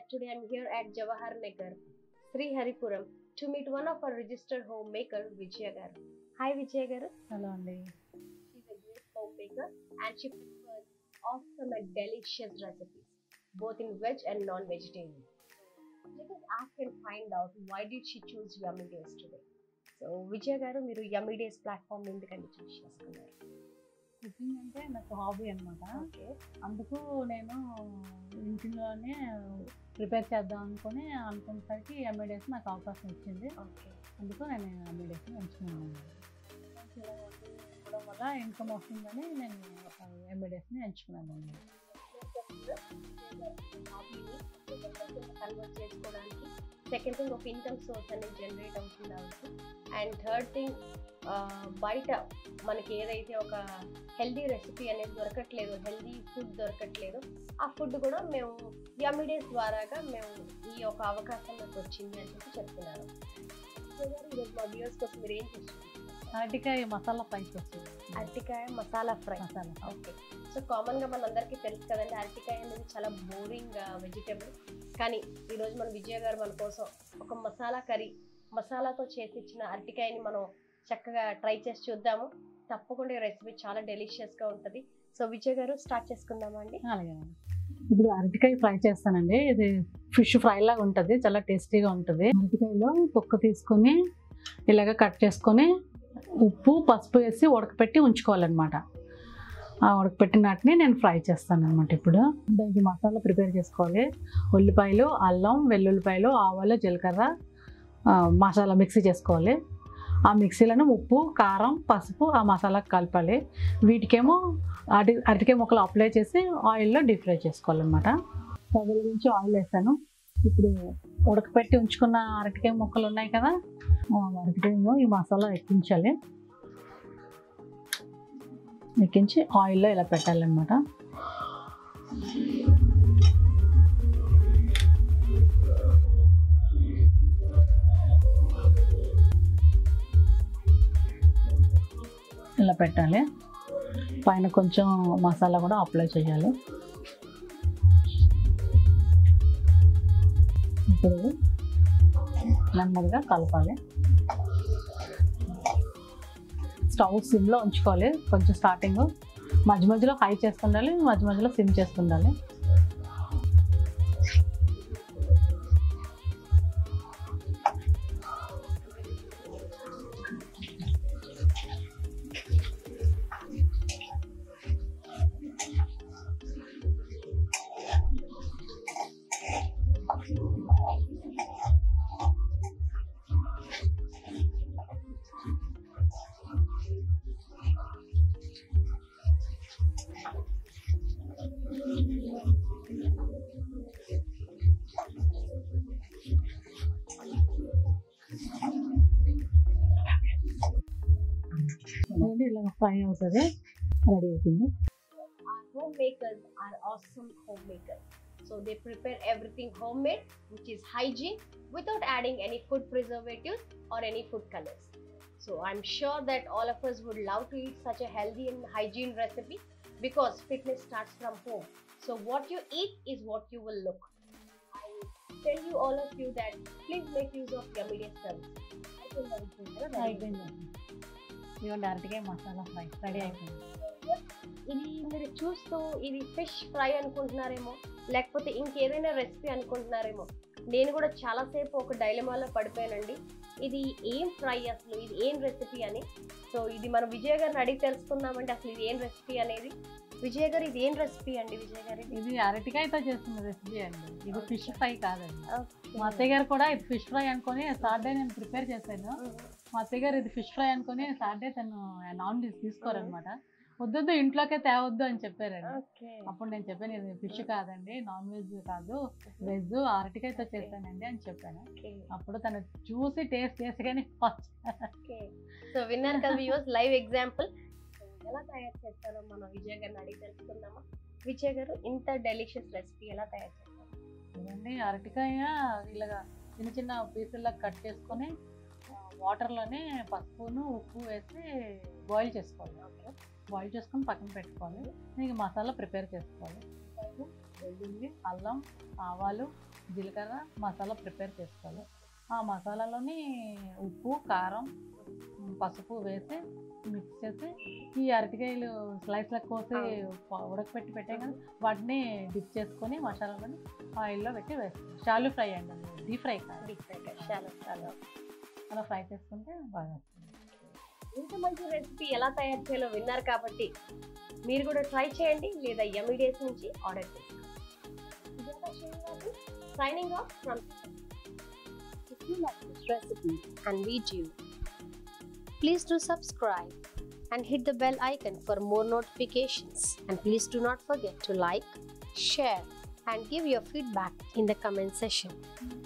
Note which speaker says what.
Speaker 1: today I'm here at Jawahar Nagar, Sri Haripuram, to meet one of our registered homemaker, Vijaya Garu. Hi Vijaya Garu.
Speaker 2: Hello అండి
Speaker 1: She's a great homemaker and she prefers awesome and delicious recipes, both in veg and non-vegetarian. Let us ask and find out why did she choose Yummy Days today. So Vijaya garu మీరు యమ్మీ days platform ఎందుకండి చూస్ చేసుకున్నారు
Speaker 2: cooking అంటే నాకు hobby అనమాట
Speaker 1: okay
Speaker 2: అందుకు నేను ఇంటిలోనే prepare చేద్దాం అనుకుని అనుకునేసరికి ఎంఏడీఎస్ నాకు అవకాశం వచ్చింది
Speaker 1: ఓకే
Speaker 2: అందుకు నేను ఎంఏడీఎస్ ఎంచుకున్నాను ఇవ్వడం వల్ల ఇన్కమ్ వస్తుందని నేను ఎంఏడీఎస్ని ఎంచుకున్నాను
Speaker 1: కన్వర్ట్ చేసుకోవడానికి సెకండ్ థింగ్ ఒక ఇన్కమ్ సోర్స్ అనేది జనరేట్ అవుతుంది కాబట్టి అండ్ థర్డ్ థింగ్ బయట మనకి ఏదైతే ఒక హెల్దీ రెసిపీ అనేది దొరకట్లేదు హెల్దీ ఫుడ్ దొరకట్లేదు ఆ ఫుడ్ కూడా మేము యమిడేస్ ద్వారాగా మేము ఈ యొక్క అవకాశం నాకు వచ్చింది అని చెప్పి చెప్తున్నారు సో గారు ఈరోజు మా వ్యూవర్స్ కోసం మీరు ఏం చేస్తున్నారు
Speaker 2: అరటికాయ మసాలా ఫ్రై చేస్తుంది
Speaker 1: అరటికాయ masala fry
Speaker 2: masala
Speaker 1: okay so కామన్గా మనందరికీ తెలుసు కదండి అరటికాయ అనేది చాలా బోరింగ్ వెజిటేబుల్ కానీ ఈరోజు మన విజయ గారు మన కోసం ఒక మసాలా కర్రీ మసాలాతో చేసి ఇచ్చిన అరటికాయని మనం చక్కగా ట్రై చేసి చూద్దాము తప్పకుండా ఈ రెసిపీ చాలా డెలిషియస్గా ఉంటుంది సో విజయ్ గారు స్టార్ట్ చేసుకుందామా అండి
Speaker 2: అలాగే ఇప్పుడు అరటికాయ ఫ్రై చేస్తానండి ఇది ఫిష్ ఫ్రై లాగా ఉంటుంది చాలా టేస్టీగా ఉంటుంది అరటికాయలో తొక్క తీసుకొని ఇలాగ కట్ చేసుకొని ఉప్పు పసుపు వేసి ఉడకపెట్టి ఉంచుకోవాలన్నమాట ఆ ఉడకపెట్టిన వాటిని నేను ఫ్రై చేస్తాను అనమాట ఇప్పుడు దానికి మసాలా ప్రిపేర్ చేసుకోవాలి ఉల్లిపాయలు అల్లం వెల్లుల్లిపాయలు ఆవాలు జీలకర్ర ఆ, మసాలా మిక్సీ చేసుకోవాలి ఆ మిక్సీలను ఉప్పు కారం పసుపు ఆ మసాలాకు కలపాలి వీటికేమో అరటి అరటికాయ ముక్కలు అప్లై చేసి ఆయిల్లో డీప్ ఫ్రై చేసుకోవాలన్నమాట స్టవ్ నుంచి ఆయిల్ వేసాను ఇప్పుడు ఉడకపెట్టి ఉంచుకున్న అరటికాయ ముక్కలు ఉన్నాయి కదా ఆ అరటికాయలో ఈ మసాలా ఎక్కించాలి ఎక్కించి ఆయిల్లో ఇలా పెట్టాలన్నమాట ఇలా పెట్టాలి పైన కొంచెం మసాలా కూడా అప్లై చేయాలి ఇప్పుడు నెమ్మదిగా కలపాలి స్టవ్ సిమ్లో ఉంచుకోవాలి కొంచెం స్టార్టింగ్ మధ్య మధ్యలో హై చేస్తుండాలి మధ్య మధ్యలో సిమ్ చేస్తుండాలి చూడండి ఇలా ఫ్రై అవుతుంది రెడీ అవుతుంది
Speaker 1: Our homemakers are awesome homemakers. So they prepare everything homemade, which is hygiene, without adding any food preservatives or any food colors. So I'm sure that all of us would love to eat such a healthy and hygiene recipe because fitness starts from home. So what you eat is what you will look. I tell you all of you that please make use of Yummy Day service.
Speaker 2: అయిపోయింది ఇదిగోండి అరటికాయ masala fry ready అయిపోయింది
Speaker 1: ఇది మీరు చూస్తూ ఇది fish fry అనుకుంటున్నారేమో లేకపోతే ఇంకేదైనా రెసిపీ అనుకుంటున్నారేమో నేను కూడా చాలాసేపు ఒక డైలమాలో పడిపోయానండి ఇది ఏం ఫ్రై అసలు ఇది ఏం రెసిపీ అని సో ఇది మనం విజయ గారిని అడిగి తెలుసుకుందామంటే అసలు ఇది ఏం రెసిపీ అనేది విజయ గారు ఇది ఏం రెసిపీ అండి విజయ గారు ఇది
Speaker 2: ఇది అరటికాయతో చేస్తున్న రెసిపీ అండి ఇది ఫిష్ ఫ్రై కాదండి మా అత్తయ్య గారు కూడా ఇది ఫిష్ ఫ్రై అనుకొని సాటర్డే నేను ప్రిపేర్ చేశాను మా అత్తయ్య గారు ఇది ఫిష్ ఫ్రై అనుకొని సాటర్డే తను నాన్ వెజ్ తీసుకోరనమాట వద్దొద్దు ఇంట్లోకే తేవద్దు అని చెప్పారండి
Speaker 1: ఓకే
Speaker 2: అప్పుడు నేను చెప్పాను ఇది ఫిష్ కాదండి నాన్ వెజ్ కాదు వెజ్ అరటికాయతో చేశానండి అని చెప్పాను
Speaker 1: ఓకే
Speaker 2: అప్పుడు తను చూసి టేస్ట్ చేసి కానీ
Speaker 1: ఓకే సో విన్నారు కదా వ్యూవర్స్ లైవ్ ఎగ్జాంపుల్ ఎలా తయారు చేస్తారో మనం విజయ్ గారిని అడిగి తెలుసుకుందామా విజయ్ గారు ఇంత డెలిషియస్ రెసిపీ ఎలా తయారు చేస్తారు
Speaker 2: ఇదండి అరటికాయ ఇలాగా చిన్న చిన్న పీసుల్లా కట్ చేసుకొని వాటర్లోనే పసుపును ఉప్పు వేసి బాయిల్ చేసుకోవాలి ఓకే బాయిల్ చేసుకొని పక్కన పెట్టుకోవాలి దీనికి మసాలా ప్రిపేర్ చేసుకోవాలి వెల్లుల్లి అల్లం ఆవాలు జీలకర్ర మసాలా ప్రిపేర్ చేసుకోవాలి ఆ మసాలాలోని ఉప్పు కారం ఉమ్, పసుపు వేసి మిక్స్ చేసి ఈ అరటికాయలు స్లైస్లకు కోసి ప- ఉడకపెట్టి పెట్టాం కదా వాటిని డిప్ చేసుకొని మసాలాలని ఆయిల్లో పెట్టి వేస్తాం షాలు ఫ్రై అండి డీప్ ఫ్రై కాదు
Speaker 1: డీప్ ఫ్రై చాలా చాలా
Speaker 2: అలా ఫ్రై చేసుకుంటే బాగా వస్తుంది
Speaker 1: ఇంత మంచి రెసిపీ ఎలా తయారు చేయాలో విన్నారు కాబట్టి మీరు కూడా ట్రై చేయండి లేదా ఎమిడియస్ నుంచి ఆర్డర్ చేయండి signing off from If you like this recipe and video, please do subscribe and hit the bell icon for more notifications. And please do not forget to like, share, and give your feedback in the comment section.